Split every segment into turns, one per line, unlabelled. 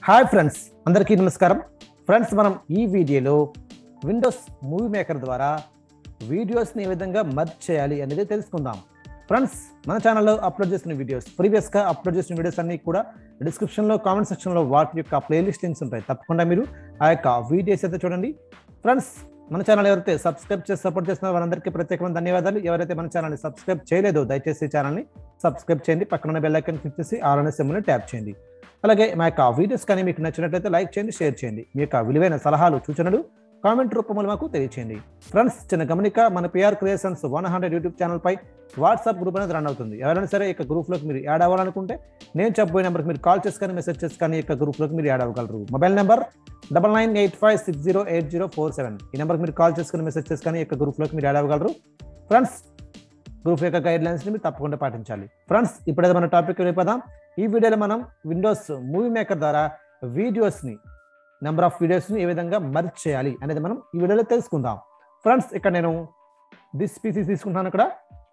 Hi friends అందరికీ నమస్కారం friends మనం ఈ వీడియోలో విండోస్ మూవీ మేకర్ ద్వారా వీడియోస్ని ఏ విధంగా మర్జ్ చేయాలి అనేది తెలుసుకుందాం ఫ్రెండ్స్ మన ఛానల్లో అప్లోడ్ చేసిన వీడియోస్ ప్రీవియస్గా అప్లోడ్ చేసిన వీడియోస్ అన్ని కూడా డిస్క్రిప్షన్లో కామెంట్ సెక్షన్లో వాటి యొక్క ప్లేలిస్ట్ లింక్స్ ఉంటాయి తప్పకుండా మీరు ఆ యొక్క వీడియోస్ అయితే చూడండి ఫ్రెండ్స్ మన ఛానల్ ఎవరైతే సబ్స్క్రైబ్ చేసి సపోర్ట్ చేస్తున్నారో వారందరికీ ప్రత్యేకమైన ధన్యవాదాలు ఎవరైతే మన ఛానల్ని సబ్స్క్రైబ్ చేయలేదో దయచేసి ఛానల్ని సబ్స్క్రైబ్ చేయండి పక్కన ఉన్న బెల్ ఐకాన్ క్లిక్ చేసి ఆర్ అనే సిమ్ని ట్యాప్ చేయండి అలాగే మా యొక్క వీడియోస్ కానీ మీకు నచ్చినట్లయితే లైక్ చేయండి షేర్ చేయండి మీ యొక్క విలువైన సలహాలు సూచనలు కామెంట్ రూపంలో మాకు తెలియచేయండి ఫ్రెండ్స్ చిన్న గమనిక మన PR creations one hundred YouTube ఛానల్పై వాట్సాప్ గ్రూప్ అనేది రన్ అవుతుంది ఎవరైనా సరే ఈ యొక్క గ్రూప్లోకి మీరు యాడ్ అవ్వాలనుకుంటే నేను చెప్పబోయే నెంబర్కి మీరు కాల్ చేసి కానీ మెసేజ్ చేసి కానీ ఈ యొక్క గ్రూప్లోకి మీరు యాడ్ అవ్వగలరు mobile number double nine eight five six zero eight zero four seven ఈ నెంబర్కి మీరు కాల్ చేసుకుని మెసేజ్ చేసి కానీ ఈ యొక్క గ్రూప్లోకి మీరు యాడ్ అవ్వగలరు ఫ్రెండ్స్ గ్రూప్ యొక్క గైడ్ లైన్స్ని మీరు తప్పకుండా పాటించాలి ఫ్రెండ్స్ ఇప్పుడైతే మన టాపిక్ వెళ్ళిపోదాం ఈ వీడియోలో మనం విండోస్ మూవీ మేకర్ ద్వారా వీడియోస్ని నెంబర్ ఆఫ్ వీడియోస్ని ఏ విధంగా మర్జ్ చేయాలి అనేది మనం ఈ వీడియోలో తెలుసుకుందాం ఫ్రెండ్స్ ఇక్కడ నేను దిస్ పీసీ తీసుకుంటున్నాను ఇక్కడ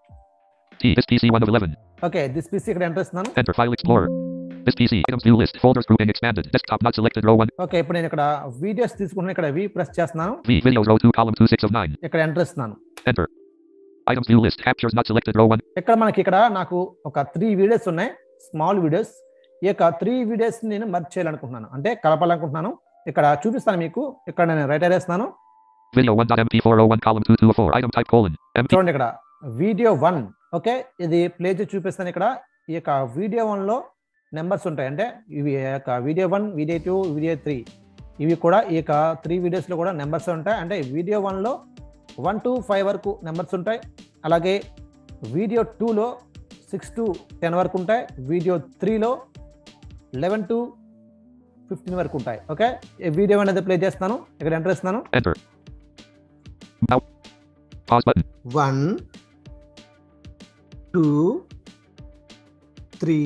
T. This PC 1 of 11.
Okay this PC ఇక్కడ ఎంటర్ ఇస్తున్నాను
Enter File Explorer. This PC. Items view list. Folders grouping expanded. Desktop not selected. Row 1.
Okay ఇప్పుడు నేను ఇక్కడ వీడియోస్ తీసుకుంటున్నాను ఇక్కడ వి ప్రెస్ చేస్తున్నాను
V. Videos. Row 2. Column 2. 6 of 9.
ఇక్కడ enter ఇస్తున్నాను
Enter. Items view list. Captures not selected. Row 1.
ఇక్కడ మనకి ఇక్కడ నాకు ఒక త్రీ వీడియోస్ ఉన్నాయి స్మాల్ వీడియోస్ ఈ యొక్క త్రీ వీడియోస్ నేను మర్జ్ చేయాలనుకుంటున్నాను అంటే కలపాలనుకుంటున్నాను ఇక్కడ చూపిస్తాను మీకు ఇక్కడ నేను రైటర్ వేస్తున్నాను
Video 1.mp4. Row 1. Column 2. 2 of 4. Item type colon. MP.
చూడండి ఇక్కడ వీడియో వన్ ఓకే ఇది ప్లే చేసి చూపిస్తాను ఇక్కడ ఈ యొక్క వీడియో వన్లో నెంబర్స్ ఉంటాయి అంటే ఇవి ఈ యొక్క video one video two video three ఇవి కూడా ఈ యొక్క త్రీ వీడియోస్లో కూడా నెంబర్స్ ఉంటాయి అంటే వీడియో వన్లో వన్ టు ఫైవ్ వరకు నెంబర్స్ ఉంటాయి అలాగే వీడియో టూలో సిక్స్ టు టెన్ వరకు ఉంటాయి వీడియో త్రీలో లెవెన్ టు ఫిఫ్టీన్ వరకు ఉంటాయి ఓకే ఈ వీడియో అనేది ప్లే చేస్తున్నాను ఇక్కడ ఎంటర్ ఇస్తున్నాను
Enter. Mouse. Pause button.
One two three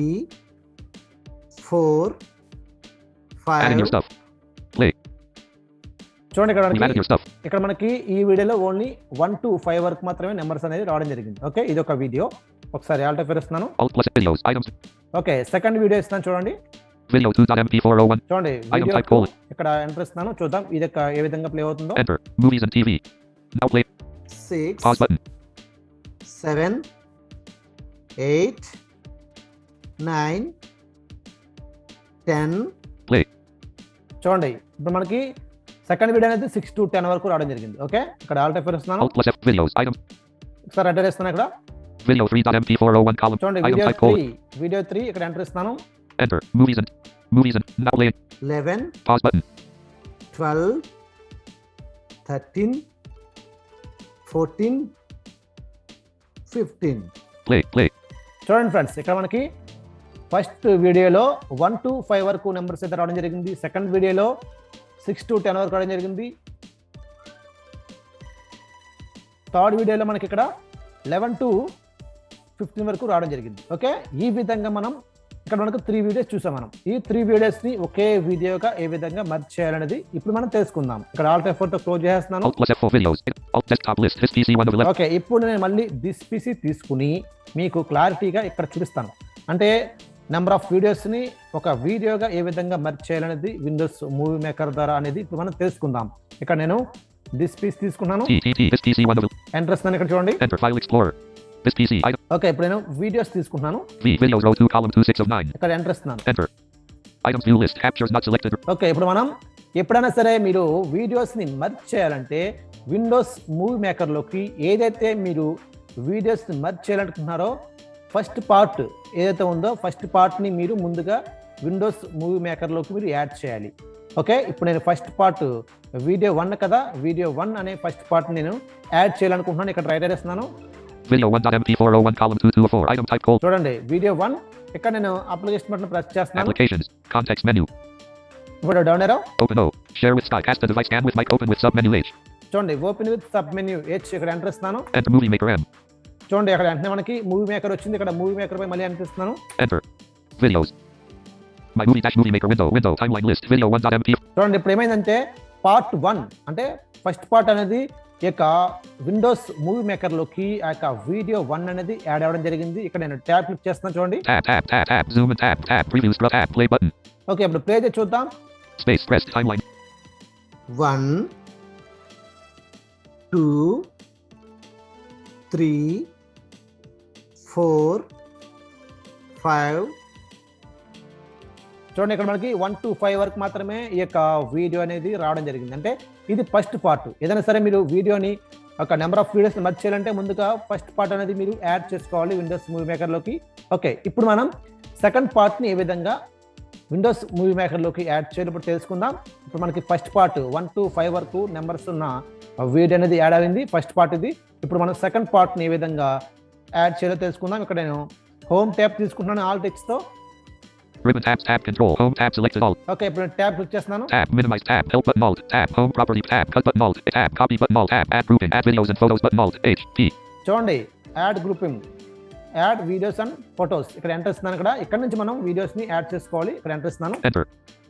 four
Add in
five
your stuff. Play.
చూడండి ఇక్కడ
We've added
మనకి
your stuff.
ఇక్కడ మనకి ఈ వీడియోలో ఓన్లీ వన్ టు ఫైవ్ వరకు మాత్రమే నెంబర్స్ అనేది రావడం జరిగింది ఓకే ఇది ఒక వీడియో ఒకసారి ఆల్టో ఇస్తున్నాను
Alt plus videos. Items.
Okay second video ఇస్తున్నాను చూడండి
Video 2.mp4. Row 1.
చూడండి
Item
వీడియో
type colon.
ఇక్కడ ఎంటర్ ఇస్తున్నాను చూద్దాం ఇది ఒక ఏ విధంగా ప్లే అవుతుందో
Enter. Movies and TV. Now play.
Six
Pause button.
Seven eight nine ten
Play.
చూడండి ఇప్పుడు మనకి సెకండ్ వీడియో అనేది సిక్స్ టు టెన్ వరకు రావడం జరిగింది ఓకే ఇక్కడ ఆల్ టైప్ ఇస్తున్నాను
Alt plus F. Videos. Items.
ఒకసారి ఎంటర్ ఇస్తున్నాను ఇక్కడ
Video 3.mp4. Row 1. Column.
చూడండి
Item
video
type
three
colon.
Video three ఇక్కడ ఎంటర్ ఇస్తున్నాను
Enter. Movies and. Movies and. Now play.
Eleven
Pause button.
Twelve thirteen fourteen fifteen
Play. Play.
చూడండి friends ఇక్కడ మనకి first వీడియోలో one to five వరకు numbers అయితే రావడం జరిగింది సెకండ్ వీడియోలో సిక్స్ టు టెన్ వరకు రావడం జరిగింది థర్డ్ వీడియోలో మనకి ఇక్కడ లెవెన్ టు ఫిఫ్టీన్ వరకు రావడం జరిగింది ఓకే ఈ విధంగా మనం ఇక్కడ మనకు త్రీ వీడియోస్ చూసాం మనం ఈ త్రీ వీడియోస్ని ఒకే వీడియోగా ఏ విధంగా మర్జ్ చేయాలనేది ఇప్పుడు మనం తెలుసుకుందాం ఇక్కడ ఆల్ టైప్ తో క్లోజ్ చేస్తున్నాను
Alt plus F4 videos. Alt desktop list. This PC 1 of 11.
Okay ఇప్పుడు నేను మళ్ళీ దిస్ పీసీ తీసుకుని మీకు క్లారిటీగా ఇక్కడ చూపిస్తాను అంటే నెంబర్ ఆఫ్ వీడియోస్ని ఒక వీడియోగా ఏ విధంగా మర్చ్ చేయాలనేది విండోస్ మూవీ మేకర్ ద్వారా అనేది ఇప్పుడు మనం తెలుసుకుందాం ఇక్కడ నేను దిస్ పీస్ తీసుకున్నాను
T T T. This PC 1 of 11.
Enter ఇస్తున్నాను ఇక్కడ చూడండి
Enter File Explorer. This PC. Item.
Okay ఇప్పుడు నేను వీడియోస్ తీసుకుంటున్నాను
V. Videos. Row 2. Column 2. 6 of 9.
ఇక్కడ ఎంటర్ ఇస్తున్నాను
Enter. Items view list. Captures not selected.
Okay ఇప్పుడు మనం ఎప్పుడైనా సరే మీరు వీడియోస్ని మర్చ్ చేయాలంటే విండోస్ మూవీ మేకర్లోకి ఏదైతే మీరు వీడియోస్ని మర్చ్ చేయాలనుకుంటున్నారో ఫస్ట్ పార్ట్ ఏదైతే ఉందో ఫస్ట్ పార్ట్ని మీరు ముందుగా విండోస్ మూవీ మేకర్లోకి మీరు యాడ్ చేయాలి ఓకే ఇప్పుడు నేను ఫస్ట్ పార్ట్ వీడియో వన్ కదా వీడియో వన్ అనే ఫస్ట్ పార్ట్ నేను యాడ్ చేయాలనుకుంటున్నాను ఇక్కడ రైటర్ వేస్తున్నాను
Video 1.mp4. Row 1. Column 2. 2 of 4. Item type colon.
చూడండి వీడియో వన్ ఇక్కడ నేను అప్లికేషన్ బటన్ ప్రెస్ చేస్తున్నాను
Applications. Context menu.
ఇప్పుడు down arrow
Open O. Share with Sky. Cast the device. Scan with mic. Open with submenu H.
చూడండి open with submenu H ఇక్కడ enter ఇస్తున్నాను
Enter Movie Maker M.
చూడండి అక్కడ వెంటనే మనకి movie maker వచ్చింది ఇక్కడ మూవీ మేకర్ పై మళ్ళీ అనిపిస్తున్నాను
Enter. Videos. My movie dash movie maker window. Window. Timeline list. Video 1.mp.
చూడండి ఇప్పుడు ఏమైందంటే పార్ట్ వన్ అంటే ఫస్ట్ పార్ట్ అనేది ఈ యొక్క విండోస్ మూవీ మేకర్లోకి ఆ యొక్క వీడియో వన్ అనేది యాడ్ అవ్వడం జరిగింది ఇక్కడ నేను ట్యాబ్ క్లిక్ చేస్తున్నాను చూడండి
Tab. Tab. Tab. Tab. Zoom and tab. Tab. Previews. Tab. Play button.
Okay ఇప్పుడు ప్లే చేసి చూద్దాం
Space. Pressed. Timeline.
One two three four five చూడండి ఇక్కడ మనకి వన్ టు ఫైవ్ వరకు మాత్రమే ఈ యొక్క వీడియో అనేది రావడం జరిగింది అంటే ఇది ఫస్ట్ పార్ట్ ఏదైనా సరే మీరు వీడియోని ఒక నెంబర్ ఆఫ్ వీడియోస్ మర్చి చేయాలంటే ముందుగా ఫస్ట్ పార్ట్ అనేది మీరు యాడ్ చేసుకోవాలి విండోస్ మూవీ మేకర్లోకి ఓకే ఇప్పుడు మనం సెకండ్ పార్ట్ని ఏ విధంగా విండోస్ మూవీ మేకర్లోకి యాడ్ చేయాలి ఇప్పుడు తెలుసుకుందాం ఇప్పుడు మనకి first part one to five వరకు నెంబర్స్ ఉన్న వీడియో అనేది యాడ్ అయింది ఫస్ట్ పార్ట్ ఇది ఇప్పుడు మనం సెకండ్ పార్ట్ని ఏ విధంగా యాడ్ చేయాలో తెలుసుకుందాం ఇక్కడ నేను హోమ్ ట్యాప్ తీసుకుంటున్నాను ఆల్ టెక్స్ట్తో
Ribbon tabs. Tab. Control. Home tab. Selected all.
Okay ఇప్పుడు నేను ట్యాప్ క్లిక్ చేస్తున్నాను
Tab. Minimize tab. Help button alt. Tab. Home property. Tab. Cut button alt. Tab. Copy button alt. Tab. Add grouping. Add videos and photos button alt. H. P.
చూడండి add grouping add videos and photos ఇక్కడ enter ఇస్తున్నాను ఇక్కడ ఇక్కడ నుంచి మనం వీడియోస్ని add చేసుకోవాలి ఇక్కడ ఎంటర్ ఇస్తున్నాను
Enter.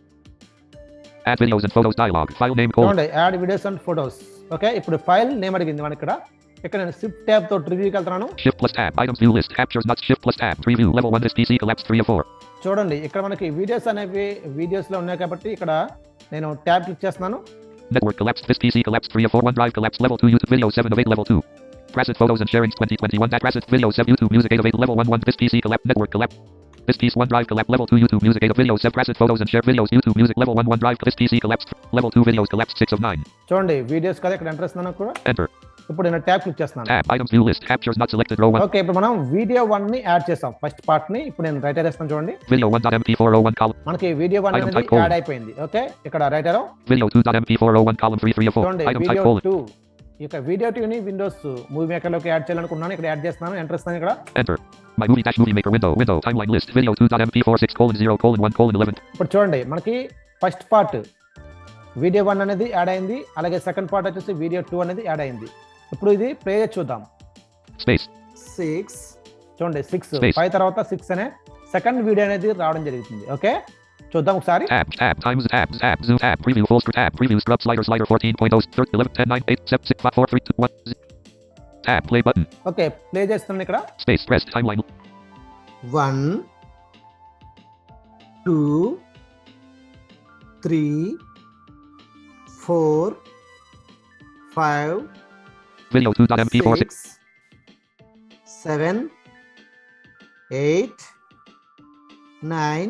Add videos and photos dialog. File name colon.
చూడండి add videos and photos okay ఇప్పుడు ఫైల్ నేమ్ అడిగింది మనకి ఇక్కడ ఇక్కడ నేను సిప్ ట్యాబ్ తో రివ్యూకి వెళ్తున్నాను
Shift plus tab. Items view list. Captures not shift plus tab. Preview. Level 1. This PC collapsed 3 of 4.
చూడండి ఇక్కడ మనకి వీడియోస్ అనేవి వీడియోస్ లో ఉన్నాయి కాబట్టి ఇక్కడ నేను ట్యాబ్ క్లిక్ చేస్తున్నాను
Network collapsed. This PC collapsed 3 of 4. OneDrive collapsed. Level 2. YouTube video 7 of 8. Level 2. Tracid photos and sharing 2021. That Tracid video 7. YouTube music 8 of 8. Level 1. 1. This PC collapsed. Network collapsed. This piece OneDrive collapsed. Level 2. YouTube music 8 of video 7. Tracid photos and share videos. YouTube music. Level 1. OneDrive. This PC collapsed. Level 2 videos collapsed 6 of 9.
చూడండి videos కదా ఇక్కడ enter ఇస్తున్నాను కూడా
Enter.
ఇప్పుడు నేను tab click చేస్తున్నాను
Tab. Items view list. Captures not selected. Row 1.
Okay ఇప్పుడు మనం వీడియో వన్ ని యాడ్ చేసాం ఫస్ట్ పార్ట్ ని ఇప్పుడు నేను రైటర్ వేస్తాను చూడండి
Video 1.mp401 column.
మనకి వీడియో వన్
Item
అనేది
type colon.
యాడ్ అయిపోయింది ఓకే ఇక్కడ writer
Video 2.mp401 column 3 3 of 4.
చూడండి
Item type
వీడియో
colon.
టూ ఇక వీడియో టూ ని విండోస్ మూవీ మేకర్ లోకి యాడ్ చేయాలనుకున్నాను ఇక్కడ యాడ్ చేస్తున్నాను ఎంటర్ ఇస్తాను ఇక్కడ
Enter. My movie dash movie maker window. Window. Timeline list. Video 2.mp46 colon 0 colon 1 colon 11.
ఇప్పుడు చూడండి మనకి ఫస్ట్ పార్ట్ వీడియో వన్ అనేది యాడ్ అయింది అలాగే సెకండ్ పార్ట్ వచ్చేసి వీడియో టూ అనేది యాడ్ అయింది ఇప్పుడు ఇది ప్లే చేసి చూద్దాం
Space.
సిక్స్ చూడండి సిక్స్
Space.
ఫైవ్ తర్వాత సిక్స్ అనే సెకండ్ వీడియో అనేది రావడం జరుగుతుంది ఓకే చూద్దాం ఒకసారి
Tab, tab, times, tab, tab, zoom, tab, preview, full screen, tab, preview, scrub, slider, slider, 14.0, 30, 11, 10, 9, 8, 7, 6, 5, 4, 3, 2, 1, z- Tab, play button,
okay play చేస్తున్నాను ఇక్కడ
space, pressed, timeline,
one two three four five
video 2.mp46,
six, seven, eight, nine,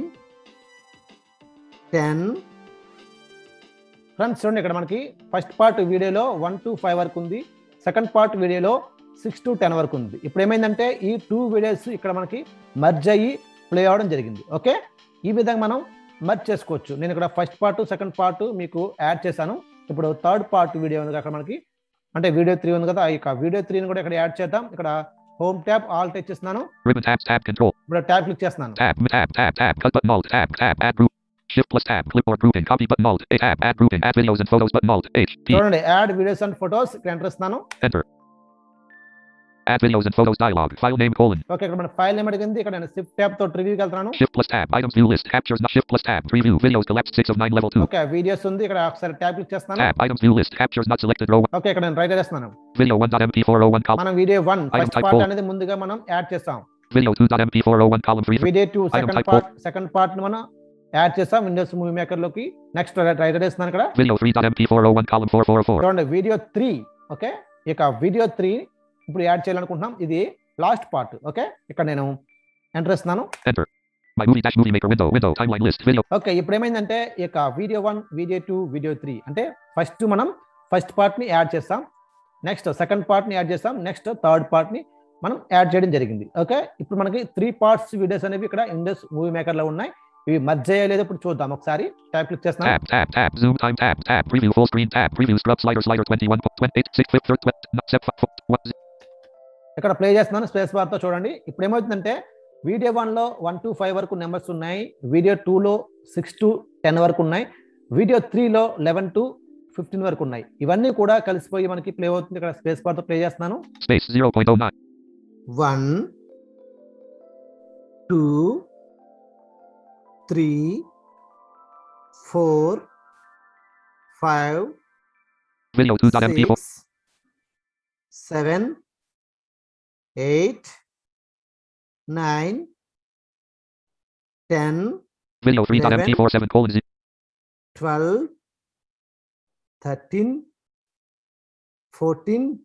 ten. Friends చూడండి ఇక్కడ మనకి first part వీడియోలో one to five వరకు ఉంది second part వీడియోలో six to ten వరకు ఉంది ఇప్పుడు ఏమైందంటే ఈ టూ వీడియోస్ ఇక్కడ మనకి మర్జ్ అయ్యి ప్లే అవ్వడం జరిగింది ఓకే ఈ విధంగా మనం మర్జ్ చేసుకోవచ్చు నేను ఇక్కడ ఫస్ట్ పార్ట్ సెకండ్ పార్ట్ మీకు యాడ్ చేశాను ఇప్పుడు థర్డ్ పార్ట్ వీడియో ఉంది అక్కడ మనకి అంటే వీడియో త్రీ ఉంది కదా ఇక వీడియో త్రీని కూడా ఇక్కడ యాడ్ చేద్దాం ఇక్కడ హోమ్ ట్యాబ్ ఆల్ టచ్ చేస్తున్నాను
ribbon tabs, tab, control,
ఇప్పుడు ట్యాబ్ క్లిక్ చేస్తున్నాను
tab, tab, tab, tab, cut button, alt, tab, tab, add group, shift plus tab, clipboard grouping, copy button, alt, a tab, add grouping, add videos and photos button, alt, H, P,
చూడండి add videos and photos ఇక్కడ enter ఇస్తున్నాను
enter. Add videos and photos dialog, file name colon,
okay ఇక్కడ మన file name అడిగింది ఇక్కడ నేను shift tab తో రివ్యూకి వెళ్తున్నాను
shift plus tab, items view list, captures not shift plus tab, preview, videos collapsed 6 of 9, level 2,
okay videos ఉంది ఇక్కడ ఒకసారి ట్యాబ్ క్లిక్ చేస్తున్నాను
tab, items view list, captures not selected, row 1,
okay ఇక్కడ నేను writer వేస్తున్నాను
video 1.mp401 column,
మనం video one
Item
first
type
part
code.
అనేది ముందుగా మనం యాడ్ చేస్తాం
video 2.mp401 column 3,
video two
Item
second
type
part second part మనం add చేస్తాం విండోస్ మూవీ మేకర్ లోకి నెక్స్ట్ రైటర్ వేస్తున్నాను ఇక్కడ
video 3.mp401 column 4404.
చూడండి వీడియో త్రీ ఓకే ఇక వీడియో త్రీ ఇప్పుడు యాడ్ చేయాలనుకుంటున్నాం ఇది లాస్ట్ పార్ట్ ఓకే ఇక్కడ నేను ఎంటర్ ఇస్తున్నాను
Enter. My movie dash movie maker window. Window. Timeline list. Video.
Okay ఇప్పుడు ఏమైందంటే ఇక video one video two video three అంటే ఫస్ట్ మనం ఫస్ట్ పార్ట్ని యాడ్ చేస్తాం నెక్స్ట్ సెకండ్ పార్ట్ని యాడ్ చేస్తాం నెక్స్ట్ థర్డ్ పార్ట్ని మనం యాడ్ చేయడం జరిగింది ఓకే ఇప్పుడు మనకి త్రీ పార్ట్స్ వీడియోస్ అనేవి ఇక్కడ ఇండస్ మూవీ మేకర్లో ఉన్నాయి ఇవి మధ్య చేయలేదు ఇప్పుడు చూద్దాం ఒకసారి ట్యాప్ క్లిక్ చేస్తున్నాం
Tab. Tab. Tab. Zoom time. Tab. Tab. Preview full screen. Tab. Preview scrub slider slider 21. 28. 6. 5. 3. 7. 1.
ఇక్కడ ప్లే చేస్తున్నాను స్పేస్ బార్తో చూడండి ఇప్పుడు ఏమవుతుందంటే వీడియో వన్లో వన్ టు ఫైవ్ వరకు నెంబర్స్ ఉన్నాయి వీడియో టూలో సిక్స్ టు టెన్ వరకు ఉన్నాయి వీడియో త్రీలో లెవెన్ టు ఫిఫ్టీన్ వరకు ఉన్నాయి ఇవన్నీ కూడా కలిసిపోయి మనకి ప్లే అవుతుంది ఇక్కడ స్పేస్ బార్తో ప్లే చేస్తున్నాను
Space 0.09.
One two three four five
Video 2.mp4.
Seven eight nine ten
Video 3.mp4 7 colon Z.
Twelve thirteen fourteen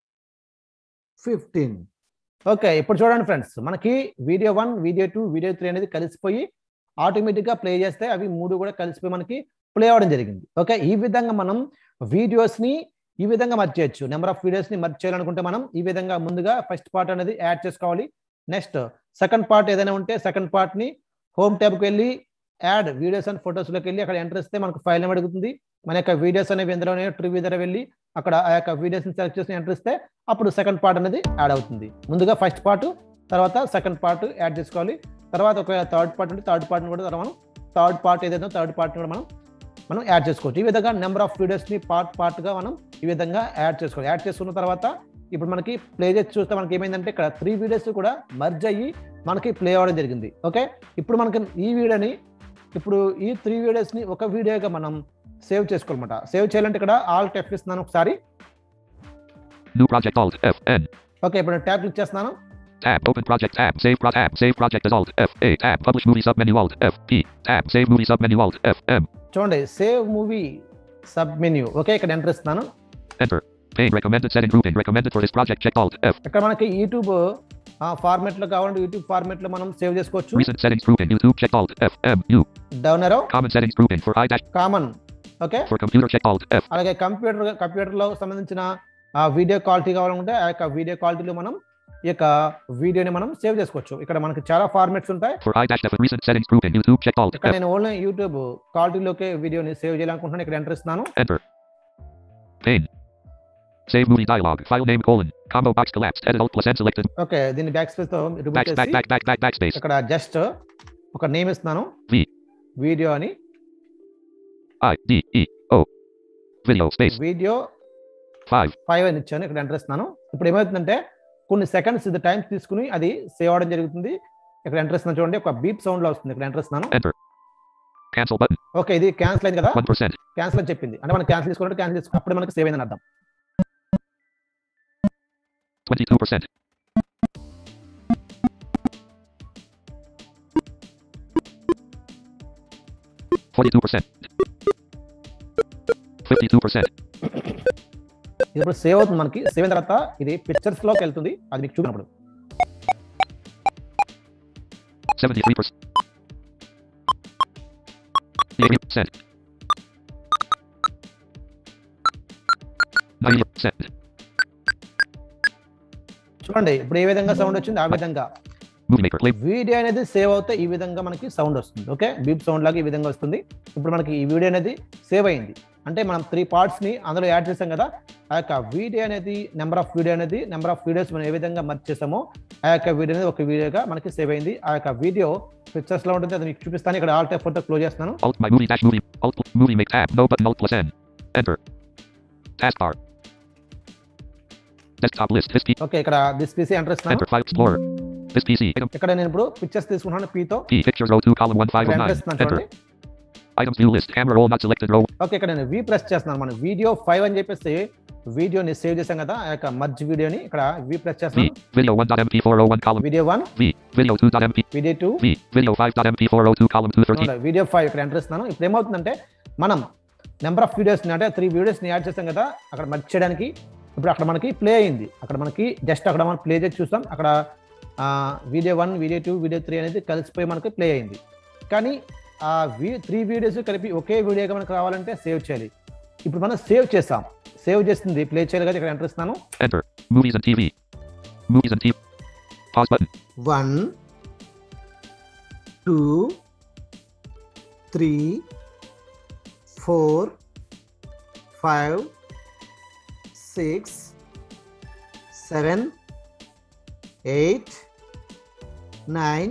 fifteen okay ఇప్పుడు చూడండి ఫ్రెండ్స్ మనకి video one video two video three అనేది కలిసిపోయి ఆటోమేటిక్గా ప్లే చేస్తే అవి మూడు కూడా కలిసిపోయి మనకి ప్లే అవ్వడం జరిగింది ఓకే ఈ విధంగా మనం వీడియోస్ని ఈ విధంగా మర్చి చేయొచ్చు నెంబర్ ఆఫ్ వీడియోస్ని మర్చి చేయాలనుకుంటే మనం ఈ విధంగా ముందుగా ఫస్ట్ పార్ట్ అనేది యాడ్ చేసుకోవాలి నెక్స్ట్ సెకండ్ పార్ట్ ఏదైనా ఉంటే సెకండ్ పార్ట్ని హోమ్ ట్యాబ్కి వెళ్ళి యాడ్ వీడియోస్ అండ్ ఫొటోస్లోకి వెళ్ళి అక్కడ ఎంటర్ ఇస్తే మనకు ఫైల్ నెంబర్ అడుగుతుంది మన యొక్క వీడియోస్ అనేవి ఎందులోనే ట్రివ్యూ దగ్గర వెళ్ళి అక్కడ ఆ యొక్క వీడియోస్ని సెలెక్ట్ చేసి ఎంటర్ ఇస్తే అప్పుడు సెకండ్ పార్ట్ అనేది యాడ్ అవుతుంది ముందుగా ఫస్ట్ పార్ట్ తర్వాత సెకండ్ పార్ట్ యాడ్ చేసుకోవాలి తర్వాత ఒకవేళ థర్డ్ పార్ట్ ఉంటే థర్డ్ పార్ట్ని కూడా మనం థర్డ్ పార్ట్ ఏదైతే థర్డ్ పార్ట్ కూడా మనం మనం యాడ్ చేసుకోవచ్చు ఈ విధంగా నెంబర్ ఆఫ్ వీడియోస్ని పార్ట్ పార్ట్గా మనం ఈ విధంగా యాడ్ చేసుకోవాలి యాడ్ చేసుకున్న తర్వాత ఇప్పుడు మనకి ప్లే చేసి చూస్తే మనకి ఏమైందంటే ఇక్కడ త్రీ వీడియోస్ కూడా మర్జ్ అయ్యి మనకి ప్లే అవ్వడం జరిగింది ఓకే ఇప్పుడు మనకి ఈ వీడియోని ఇప్పుడు ఈ త్రీ వీడియోస్ని ఒక వీడియోగా మనం సేవ్ చేసుకోవాలన్నమాట సేవ్ చేయాలంటే ఇక్కడ ఆల్ టెప్ ఇస్తున్నాను ఒకసారి
New project Alt F N.
Okay ఇప్పుడు ట్యాబ్ క్లిక్ చేస్తున్నాను
Tab. Open project tab. Save pro tab. Save project as Alt F A. Tab. Publish movie submenu Alt F P. Tab. Save movie submenu Alt F M.
చూడండి save movie submenu okay ఇక్కడ enter ఇస్తున్నాను
Enter. Pane recommended setting grouping. Recommended for this project. Checked Alt F.
ఇక్కడ మనకి YouTube format లో కావాలంటే YouTube format లో మనం save చేసుకోవచ్చు
Recent settings grouping. YouTube. Checked Alt F M U.
Down arrow
Common settings grouping for i dash
common okay
for computer. Checked Alt F.
అలాగే computer computer లో సంబంధించిన ఆ video quality కావాలనుకుంటే ఆ యొక్క వీడియో క్వాలిటీలో మనం ఈ యొక్క వీడియోని మనం సేవ్ చేసుకోవచ్చు ఇక్కడ మనకి చాలా ఫార్మాట్స్ ఉంటాయి
For i dash F. Recent settings grouping. YouTube. Checked Alt
ఇక్కడ
F.
నేను ఓన్లీ యూట్యూబ్ క్వాలిటీలోకి వీడియోని సేవ్ చేయాలనుకుంటున్నాను ఇక్కడ ఎంటర్ ఇస్తున్నాను
Enter. Pane. Save movie dialog. File name colon. Combo box collapsed. Edit Alt plus N selected.
Okay దీన్ని backspace తో remove
Back back
చేసి
back back back backspace.
ఇక్కడ జస్ట్ ఒక నేమ్ ఇస్తున్నాను
V.
వీడియో అని
I D E O. Video space.
Video
Five.
Five అని ఇచ్చాను ఇక్కడ ఎంటర్ ఇస్తున్నాను ఇప్పుడు ఏమవుతుందంటే కొన్ని సెకండ్స్ ఇది టైం తీసుకుని అది సేవ్ అవడం జరుగుతుంది ఇక్కడ ఎంటర్ ఇస్తున్నాను చూడండి ఒక బీప్ సౌండ్ లో వస్తుంది ఇక్కడ ఎంటర్ ఇస్తున్నాను
Enter. Cancel button.
ఓకే ఇది క్యాన్సిల్ అయింది కదా
One percent.
క్యాన్సిల్ అని చెప్పింది అంటే మనం క్యాన్సిల్ తీసుకున్నట్టు క్యాన్సిల్ తీసుకుని అప్పుడు మనకి సేవ్ అయిందని అర్థం
Twenty-two percent. Forty-two percent. Fifty-two percent.
ఇది ఇప్పుడు సేవ్ అవుతుంది మనకి సేవ్ అయిన తర్వాత ఇది పిక్చర్స్ లోకి వెళ్తుంది అది మీకు చూపినప్పుడు
Seventy-three percent. Eighty percent. Ninety percent.
చూడండి ఇప్పుడు ఏ విధంగా సౌండ్ వచ్చింది ఆ విధంగా
Movie maker. Play.
వీడియో అనేది సేవ్ అవుతే ఈ విధంగా మనకి సౌండ్ వస్తుంది ఓకే బీప్ సౌండ్ లాగా ఈ విధంగా వస్తుంది ఇప్పుడు మనకి ఈ వీడియో అనేది సేవ్ అయింది అంటే మనం త్రీ పార్ట్స్ ని అందులో యాడ్ చేసాం కదా ఆ యొక్క వీడియో అనేది నెంబర్ ఆఫ్ వీడియో అనేది నెంబర్ ఆఫ్ వీడియోస్ మనం ఏ విధంగా మర్చి చేసామో ఆ యొక్క వీడియో అనేది ఒక వీడియోగా మనకి సేవ్ అయింది ఆ యొక్క వీడియో పిక్చర్స్ లో ఉంటుంది అది మీకు చూపిస్తాను ఇక్కడ ఆల్ టైప్ ఫోటో క్లోజ్ చేస్తున్నాను
Alt my movie dash movie. Alt pl- movie make tab. No button. Alt plus N. Enter. Taskbar. Desktop list. This P.
Okay ఇక్కడ దిస్ పీసీ ఎంటర్ ఇస్తున్నాను
Enter file explorer. This PC. Item
ఇక్కడ నేను ఇప్పుడు pictures తీసుకున్నాను పీతో
P. Pictures row two column one five
ఇక్కడ
oh
enter
nine.
ఇస్తున్నాను
Enter.
చూడండి
Items view list. Camera roll not selected row.
Okay ఇక్కడ నేను వి ప్రెస్ చేస్తున్నాను మనం వీడియో ఫైవ్ అని చెప్పేసి వీడియోని సేవ్ చేసాం కదా ఆ యొక్క మర్జ్ వీడియోని ఇక్కడ వి ప్రెస్
V.
చేస్తున్నాను
Video one dot MP four oh one column.
Video one
V. Video two dot MP.
Video two
V. Video five dot MP four oh two column two thirteen.
Video five ఇక్కడ enter ఇస్తున్నాను ఇప్పుడు ఏమవుతుందంటే మనం number of videos అంటే three వీడియోస్ని add చేస్తాం కదా అక్కడ మర్చి చేయడానికి ఇప్పుడు అక్కడ మనకి ప్లే అయింది అక్కడ మనకి జస్ట్ అక్కడ మనం ప్లే చేసి చూస్తాం అక్కడ video one video two video three అనేది కలిసిపోయి మనకి ప్లే అయింది కానీ ఆ వీ త్రీ వీడియోస్ కలిపి ఒకే వీడియోగా మనకు రావాలంటే సేవ్ చేయాలి ఇప్పుడు మనం సేవ్ చేస్తాం సేవ్ చేస్తుంది ప్లే చేయాలి కదా ఇక్కడ ఎంటర్ ఇస్తున్నాను
Enter. Movies and TV. Movies and TV. Pause button.
One two three four five six seven eight nine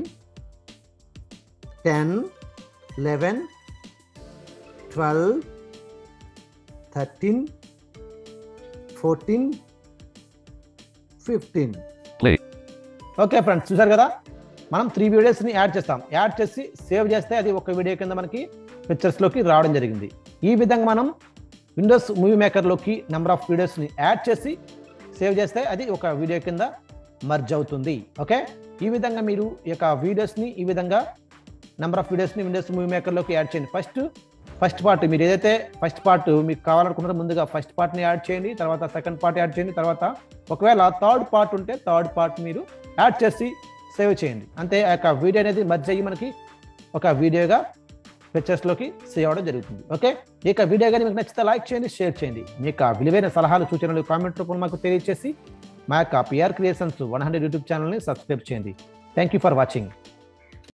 ten eleven twelve thirteen fourteen fifteen
Play.
Okay friends చూసారు కదా మనం three వీడియోస్ని add చేస్తాం add చేసి save చేస్తే అది ఒక video కింద మనకి పిక్చర్స్లోకి రావడం జరిగింది ఈ విధంగా మనం విండోస్ మూవీ మేకర్లోకి నెంబర్ ఆఫ్ వీడియోస్ని యాడ్ చేసి సేవ్ చేస్తే అది ఒక వీడియో కింద మర్జ్ అవుతుంది ఓకే ఈ విధంగా మీరు ఈ యొక్క వీడియోస్ని ఈ విధంగా నెంబర్ ఆఫ్ వీడియోస్ని విండోస్ మూవీ మేకర్లోకి యాడ్ చేయండి ఫస్ట్ ఫస్ట్ పార్ట్ మీరు ఏదైతే ఫస్ట్ పార్ట్ మీకు కావాలనుకున్నారో ముందుగా ఫస్ట్ పార్ట్ని యాడ్ చేయండి తర్వాత సెకండ్ పార్ట్ యాడ్ చేయండి తర్వాత ఒకవేళ థర్డ్ పార్ట్ ఉంటే థర్డ్ పార్ట్ మీరు యాడ్ చేసి సేవ్ చేయండి అంతే ఆ యొక్క వీడియో అనేది మధ్య అయ్యి మనకి ఒక వీడియోగా పిక్చర్స్లోకి సేవ్ అవ్వడం జరుగుతుంది ఓకే ఈ యొక్క వీడియో కానీ మీకు నచ్చితే లైక్ చేయండి షేర్ చేయండి మీ యొక్క విలువైన సలహాలు సూచనలు కామెంట్ రూపంలో మాకు తెలియజేసి మా యొక్క PR creations one hundred YouTube ఛానల్ని సబ్స్క్రైబ్ చేయండి థ్యాంక్ యూ ఫర్ వాచింగ్